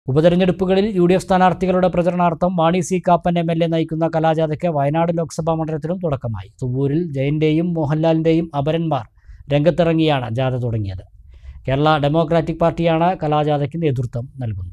ഉപതെരഞ്ഞെടുപ്പുകളിൽ U D F സ്ഥാനാർത്ഥികളുടെ പ്രചരണാർത്ഥം Mani C Kappan M L A നയിക്കുന്ന കലാജാഥയ്ക്ക് വയനാട് ലോക്സഭാ മണ്ഡലത്തിലും തുടക്കമായി തുവൂരിൽ ജയന്റെയും മോഹൻലാലിന്റെയും അപരന്മാർ രംഗത്തിറങ്ങിയാണ് ജാഥ തുടങ്ങിയത് കേരള ഡെമോക്രാറ്റിക് പാർട്ടിയാണ് കലാജാഥയ്ക്ക് നേതൃത്വം നൽകുന്നത്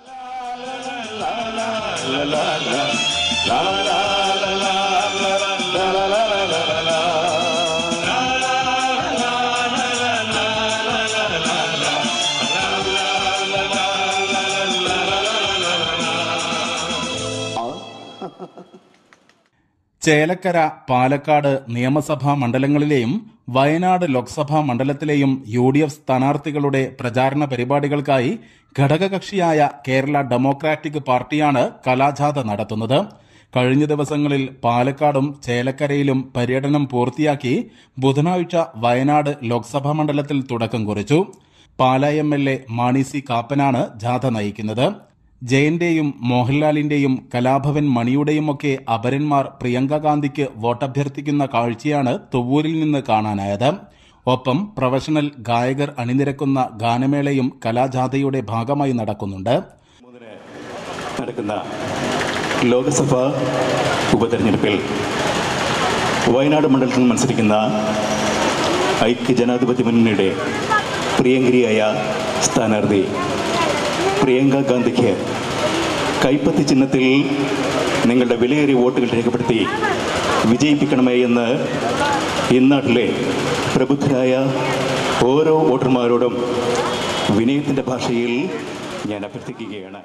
ചേലക്കര പാലക്കാട് നിയമസഭാ മണ്ഡലങ്ങളിലെയും വയനാട് ലോക്സഭാ മണ്ഡലത്തിലെയും യു ഡി എഫ് സ്ഥാനാർത്ഥികളുടെ പ്രചാരണ പരിപാടികൾക്കായി ഘടകകക്ഷിയായ കേരള ഡെമോക്രാറ്റിക് പാർട്ടിയാണ് കലാജാഥ നടത്തുന്നത് കഴിഞ്ഞ ദിവസങ്ങളിൽ പാലക്കാടും ചേലക്കരയിലും പര്യടനം പൂർത്തിയാക്കി ബുധനാഴ്ച വയനാട് ലോക്സഭാ മണ്ഡലത്തിൽ തുടക്കം കുറിച്ചു Pala M L A Mani C കാപ്പനാണ് ജാഥ നയിക്കുന്നത് ജയന്റെയും മോഹൻലാലിന്റെയും കലാഭവൻ മണിയുടെയുമൊക്കെ അപരന്മാർ പ്രിയങ്ക ഗാന്ധിക്ക് വോട്ടഭ്യർത്ഥിക്കുന്ന കാഴ്ചയാണ് തുവൂരിൽ നിന്ന് കാണാനായത് ഒപ്പം പ്രൊഫഷണൽ ഗായകർ അണിനിരക്കുന്ന ഗാനമേളയും കലാജാഥയുടെ ഭാഗമായി നടക്കുന്നുണ്ട് നടക്കുന്ന ലോക്സഭാ ഉപതെരഞ്ഞെടുപ്പിൽ വയനാട് മണ്ഡലത്തിൽ മത്സരിക്കുന്ന ഐക്യ ജനാധിപത്യ മുന്നണിയുടെ പ്രിയങ്കരിയായ സ്ഥാനാർത്ഥി പ്രിയങ്ക ഗാന്ധിക്ക് കൈപ്പത്തി ചിഹ്നത്തിൽ നിങ്ങളുടെ വിലയേറിയ വോട്ടുകൾ രേഖപ്പെടുത്തി വിജയിപ്പിക്കണമേ എന്ന് ഇന്നാട്ടിലെ പ്രബുദ്ധരായ ഓരോ വോട്ടർമാരോടും വിനയത്തിൻ്റെ ഭാഷയിൽ ഞാൻ അഭ്യർത്ഥിക്കുകയാണ്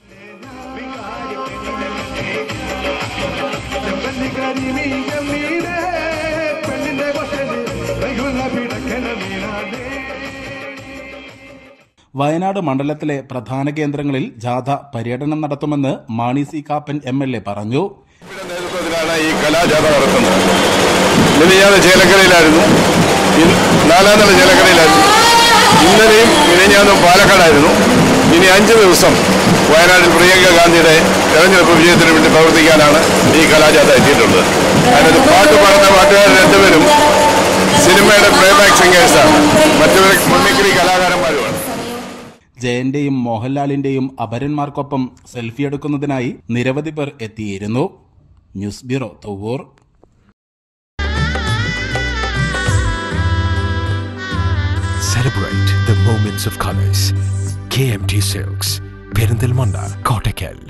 വയനാട് മണ്ഡലത്തിലെ പ്രധാന കേന്ദ്രങ്ങളിൽ ജാഥ പര്യടനം നടത്തുമെന്ന് Mani C Kappan M L A പറഞ്ഞു നേതൃത്വത്തിലാണ് ഈ കലാജാഥ നടത്തുന്നത് മിനിഞ്ഞാന്ന് ചേലക്കരയിലായിരുന്നു ഇന്ന് നാലാം നില ചേലക്കരയിലായിരുന്നു ഇന്നലെയും മിനിഞ്ഞാന്നും പാലക്കാടായിരുന്നു ഇനി അഞ്ച് ദിവസം വയനാട്ടിൽ പ്രിയങ്ക ഗാന്ധിയുടെ തെരഞ്ഞെടുപ്പ് വിജയത്തിന് വേണ്ടി പ്രവർത്തിക്കാനാണ് ഈ കലാജാഥ എത്തിയിട്ടുള്ളത് അതിനകത്ത് പാട്ട് പാടുന്ന പാട്ടുകാർ രണ്ടുപേരും സിനിമയുടെ പ്ലേബാക്ക് സിംഗേഴ്സാണ് മറ്റവർ മിമിക്രി കലാകാരന്മാരുമാണ് ജയന്റെയും മോഹൻലാലിന്റെയും അപരന്മാർക്കൊപ്പം സെൽഫി എടുക്കുന്നതിനായി നിരവധി പേർ എത്തിയിരുന്നു ന്യൂസ് ബ്യൂറോ തൗവൂർ Celebrate the moments of colors. KMT Silks, Perindalmanda, Kottakkal.